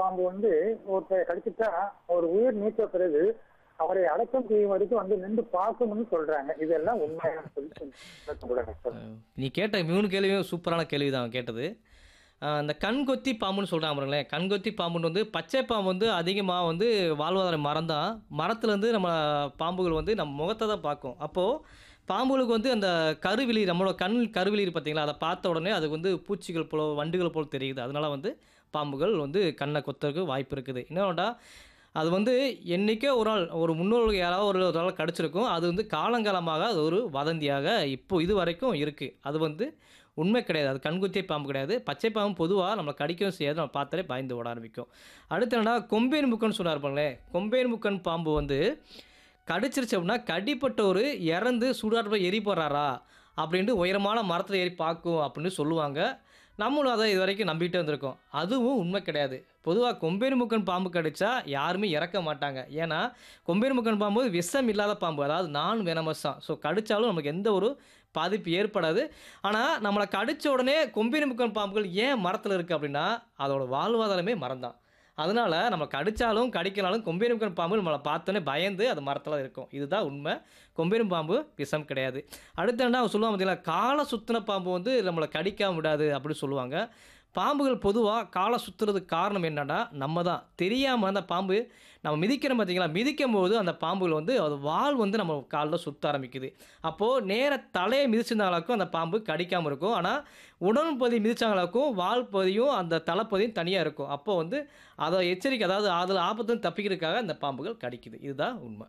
பாம்பு வந்து ஒருத்தர் கடிச்சிட்டா ஒரு உயிர் நீத்த பிறகு அவரை அடக்கம் செய்யும் வரைக்கும் வந்து நின்று பார்க்கணும்னு சொல்றாங்க இதெல்லாம் உண்மையான சொல்லி கூட சார் நீ கேட்ட மூணு கேள்வியும் சூப்பரான கேள்வி தான் கேட்டது ஆஹ் இந்த கண்கொத்தி பாம்புன்னு சொல்கிறாங்க பாருங்களேன் கண்கொத்தி பாம்புன்னு வந்து பச்சை பாம்பு வந்து அதிகமாக வந்து வாழ்வாதார மரம் தான் மரத்துலேருந்து நம்ம பாம்புகள் வந்து நம்ம முகத்தை தான் பார்க்கும் அப்போது பாம்புகளுக்கு வந்து அந்த கருவிழி நம்மளோட கண் கருவிழி இருக்கு பார்த்தீங்களா அதை பார்த்த உடனே அதுக்கு வந்து பூச்சிகள் போல வண்டுகள் போல் தெரியுது அதனால வந்து பாம்புகள் வந்து கண்ணை கொத்துறதுக்கு வாய்ப்பு இருக்குது என்னடா அது வந்து என்றைக்கோ ஒரு நாள் ஒரு முன்னோர்கள் யாராவது ஒரு ஒரு நாள் கிடச்சிருக்கும் அது வந்து காலங்காலமாக அது ஒரு வதந்தியாக இப்போ இது வரைக்கும் இருக்குது அது வந்து உண்மை கிடையாது அது கண்குத்திய பாம்பு கிடையாது பச்சை பாம்பு பொதுவாக நம்மளை கடிக்கவும் செய்யாது நம்ம பார்த்தாலே பயந்து ஓட ஆரம்பிக்கும் அடுத்து என்னன்னா கொம்பேன் முக்கன் சொன்னார் பாருங்களேன் கொம்பேன் முக்கன் பாம்பு வந்து கடிச்சிருச்சு அப்படின்னா கடிப்பட்டவர் இறந்து சுடாட்டு எரி போடுறாரா அப்படின்ட்டு உயரமான மரத்தில் ஏறி பார்க்கும் அப்படின்னு சொல்லுவாங்க நம்மளும் அதை இது வரைக்கும் நம்பிட்டு வந்திருக்கோம் அதுவும் உண்மை கிடையாது பொதுவாக கொம்பேறு முக்கன் பாம்பு கடிச்சா யாருமே இறக்க மாட்டாங்க ஏன்னா கொம்பேறு முக்கன் பாம்பு விஷம் இல்லாத பாம்பு அதாவது நான் வெனமஸ் தான் ஸோ கடிச்சாலும் நமக்கு எந்த ஒரு பாதிப்பு ஏற்படாது ஆனால் நம்மளை கடிச்ச உடனே கொம்பேறு முக்கன் பாம்புகள் ஏன் மரத்தில் இருக்குது அப்படின்னா அதோட வாழ்வாதாரமே மரம் தான் அதனால் நம்ம கடிச்சாலும் கடிக்கனாலும் கொம்பேரும் பாம்பு நம்மளை பார்த்தோன்னே பயந்து அது மரத்தில் இருக்கும் இதுதான் உண்மை கொம்பேரும் பாம்பு விஷம் கிடையாது அடுத்து என்ன அவங்க சொல்லுவாங்க பார்த்தீங்களா காலை சுத்தின பாம்பு வந்து நம்மளை கடிக்காம விடாது அப்படின்னு சொல்லுவாங்க பாம்புகள் பொதுவாக காலை சுற்றுறதுக்கு காரணம் என்னன்னா நம்ம தான் தெரியாமல் அந்த பாம்பு நம்ம மிதிக்கிறோம் பார்த்தீங்களா மிதிக்கும் போது அந்த பாம்புகள் வந்து அது வால் வந்து நம்ம காலில் சுற்ற ஆரம்பிக்குது அப்போது நேர தலையை மிதிச்சிருந்தாங்களுக்கும் அந்த பாம்பு கடிக்காமல் இருக்கும் ஆனால் உடல் பகுதி மிதிச்சாங்களுக்கும் வால் பகுதியும் அந்த தலைப்பகுதியும் தனியாக இருக்கும் அப்போ வந்து அதை எச்சரிக்கை அதாவது அதில் ஆபத்துன்னு தப்பிக்கிறதுக்காக அந்த பாம்புகள் கடிக்குது இதுதான் உண்மை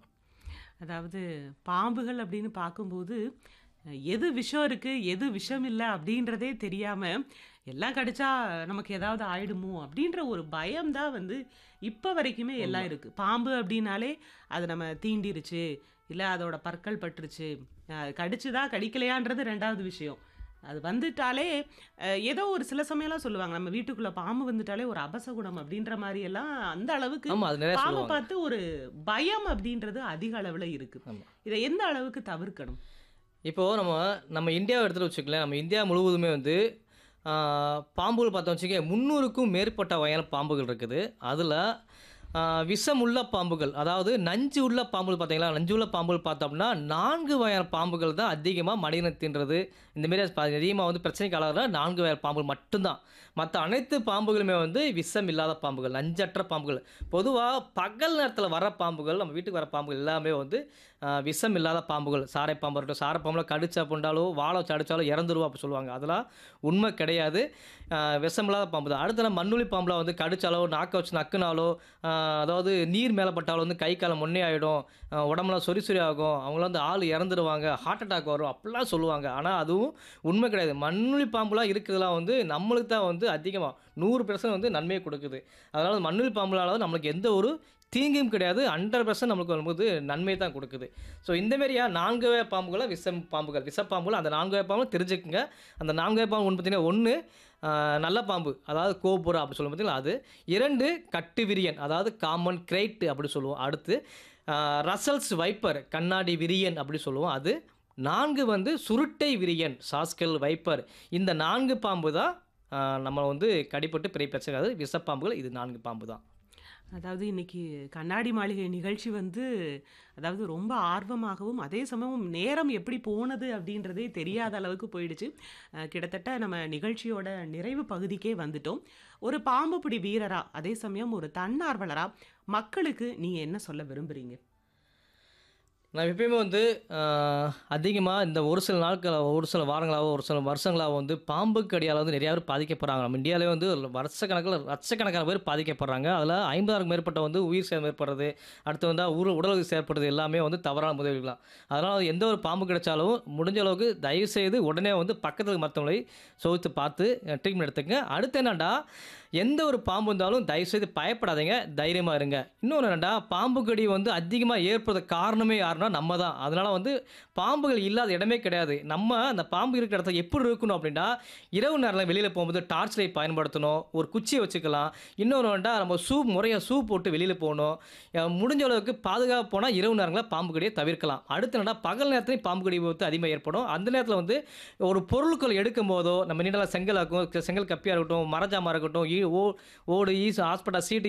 அதாவது பாம்புகள் அப்படின்னு பார்க்கும்போது அஹ், எது விஷம் இருக்கு எது விஷம் இல்லை அப்படின்றதே தெரியாம எல்லாம் கடிச்சா நமக்கு ஏதாவது ஆயிடுமோ அப்படின்ற ஒரு பயம் தான் வந்து இப்போ வரைக்குமே எல்லாம் இருக்கு பாம்பு அப்படின்னாலே அது நம்ம தீண்டிருச்சு இல்லை அதோட பற்கள் பட்டுருச்சு அஹ், கடிச்சுதா கடிக்கலையான்றது ரெண்டாவது விஷயம் அது வந்துட்டாலே அஹ், ஏதோ ஒரு சில சமயம்லாம் சொல்லுவாங்க நம்ம வீட்டுக்குள்ள பாம்பு வந்துட்டாலே ஒரு அபசகுணம் அப்படின்ற மாதிரி எல்லாம் அந்த அளவுக்கு ஆமாம் அது நிறைய பாம்பை சொல்லுவாங்க பார்த்து ஒரு பயம் அப்படின்றது அதிக அளவுல இருக்கு ஆமா. இதை எந்த அளவுக்கு தவிர்க்கணும் இப்போது நம்ம நம்ம இந்தியாவை எடுத்துகிட்டு வச்சுக்கலாம் நம்ம இந்தியா முழுவதுமே வந்து ஆஹ், பாம்புகள் பார்த்தோம் வச்சுக்க முந்நூறுக்கும் மேற்பட்ட வகையான பாம்புகள் இருக்குது அதில் விஷம் உள்ள பாம்புகள் அதாவது நஞ்சு உள்ள பாம்புகள் பார்த்தீங்களா நஞ்சு உள்ள பாம்புகள் பார்த்தோம்னா நான்கு வகையான பாம்புகள் தான் அதிகமாக மனிதனை தின்றது இந்தமாரி அதிகமாக வந்து பிரச்சனைக்கு ஆளாகிற நான்கு வகையான பாம்புகள் மட்டும்தான் மற்ற அனைத்து பாம்புகளுமே வந்து விஷம் இல்லாத பாம்புகள் நஞ்சற்ற பாம்புகள் பொதுவாக பகல் நேரத்தில் வர பாம்புகள் நம்ம வீட்டுக்கு வர பாம்புகள் எல்லாமே வந்து ஆஹ், விஷம் இல்லாத பாம்புகள் சாரை பாம்பு இருக்கட்டும் சாரை பாம்பில் கடிச்சா புண்டாலோ வாழை வச்சு அடித்தாலோ இறந்துருவா அப்படி சொல்லுவாங்க அதெல்லாம் உண்மை கிடையாது ஆஹ், விஷம் இல்லாத பாம்பு தான் அடுத்த நம்ம மண்ணுளி பாம்பில் வந்து கடிச்சாலோ நாக்கை வச்சு நக்குனாலோ ஆஹ், அதாவது நீர் மேலே பட்டாலோ வந்து கை காலம் முன்னே ஆகிடும் உடம்புலாம் சொறி சொறி ஆகும் அவங்கள வந்து ஆள் இறந்துருவாங்க ஹார்ட் அட்டாக் வரும் அப்படிலாம் சொல்லுவாங்க ஆனால் அதுவும் உண்மை கிடையாது மண்ணுளி பாம்புலாம் இருக்கிறதுலாம் வந்து நம்மளுக்கு தான் வந்து அதிகமாக நூறு பெர்சன்ட் வந்து நன்மையை கொடுக்குது அதனால் மண்ணுளி பாம்புனால நம்மளுக்கு எந்த ஒரு தீங்கும் கிடையாது ஹண்ட்ரட் பர்சன்ட் நம்மளுக்கு வரும்போது நன்மை தான் கொடுக்குது ஸோ இந்த மாதிரியா நான்கு வகை பாம்புகளை விஷம் பாம்புகள் விஷப்பாம்புகள் அந்த நான்கு வகை பாம்பு தெரிஞ்சுக்குங்க அந்த நான்கு வகை பாம்பு ஒன்று பார்த்தீங்கன்னா ஒன்று நல்ல பாம்பு அதாவது கோபுரா அப்படி சொல்லுவோம் பார்த்தீங்களா அது இரண்டு கட்டு விரியன் அதாவது காமன் கிரைட் அப்படி சொல்லுவோம் அடுத்து ஆஹ், ரசல்ஸ் வைப்பர் கண்ணாடி விரியன் அப்படி சொல்லுவோம் அது நான்கு வந்து சுருட்டை விரியன் சாஸ்கல் வைப்பர் இந்த நான்கு பாம்பு தான் ஆஹ், நம்ம வந்து கடிப்பட்டு பெரிய பிரச்சனை அதாவது விஷப்பாம்புகள் இது நான்கு பாம்பு தான் அதாவது இன்னைக்கு கண்ணாடி மாளிகை நிகழ்ச்சி வந்து அதாவது ரொம்ப ஆர்வமாகவும் அதே சமயம் நேரம் எப்படி போனது அப்படின்றதே தெரியாத அளவுக்கு போயிடுச்சு அஹ், கிட்டத்தட்ட நம்ம நிகழ்ச்சியோட நிறைவு பகுதிக்கே வந்துட்டோம் ஒரு பாம்பு பிடி வீரரா அதே சமயம் ஒரு தன்னார்வலரா மக்களுக்கு நீங்க என்ன சொல்ல விரும்புறீங்க நான் எப்பயுமே வந்து அதிகமாக இந்த ஒரு சில நாட்கள் ஒரு சில வாரங்களாவோ ஒரு சில வருஷங்களாவோ வந்து பாம்பு கடியால் வந்து நிறையா பேர் பாதிக்கப்படுறாங்க நம்ம இந்தியாவிலே வந்து வருஷக்கணக்கில் லட்சக்கணக்கான பேர் பாதிக்கப்படுறாங்க அதில் ஐம்பதாயிரம் மேற்பட்ட வந்து உயிர் சேதம் ஏற்படுறது அடுத்து வந்து ஊர் உடலுக்கு ஏற்படுறது எல்லாமே வந்து தவறான முதலீடுகளாம் அதனால் எந்த ஒரு பாம்பு கிடைச்சாலும் முடிஞ்ச அளவுக்கு தயவு செய்து உடனே வந்து பக்கத்தில் மற்றவங்களை சோதித்து பார்த்து ட்ரீட்மெண்ட் எடுத்துங்க அடுத்து என்னடா எந்த ஒரு பாம்பு இருந்தாலும் தயவுசெய்து பயப்படாதீங்க தைரியமாக இருங்க இன்னொன்று என்னடா பாம்பு கடி வந்து அதிகமாக ஏற்படுறது காரணமே யாருன்னா நம்ம தான் அதனால் வந்து பாம்புகள் இல்லாத இடமே கிடையாது நம்ம அந்த பாம்பு இருக்கிற இடத்துல எப்படி இருக்கணும் அப்படின்னா இரவு நேரத்தில் வெளியில் போகும்போது டார்ச் லைட் பயன்படுத்தணும் ஒரு குச்சியை வச்சுக்கலாம் இன்னொன்று வேண்டா நம்ம ஷூ முறையாக ஷூ போட்டு வெளியில் போகணும் அஹ் முடிஞ்ச அளவுக்கு பாதுகாப்பு போனால் இரவு நேரங்களில் பாம்பு கடியை தவிர்க்கலாம் அடுத்து என்னடா பகல் நேரத்துலையும் பாம்பு கடி விபத்து அதிகமாக ஏற்படும் அந்த நேரத்தில் வந்து ஒரு பொருட்கள் எடுக்கும் போதோ நம்ம நீண்டலாம் செங்கல் ஆக்கும் செங்கல் கப்பியாக இருக்கட்டும் மரஜாமா இருக்கட்டும் ஈ ஓ ஓடு ஈஸ் ஹாஸ்பிட்டல் சீட்டு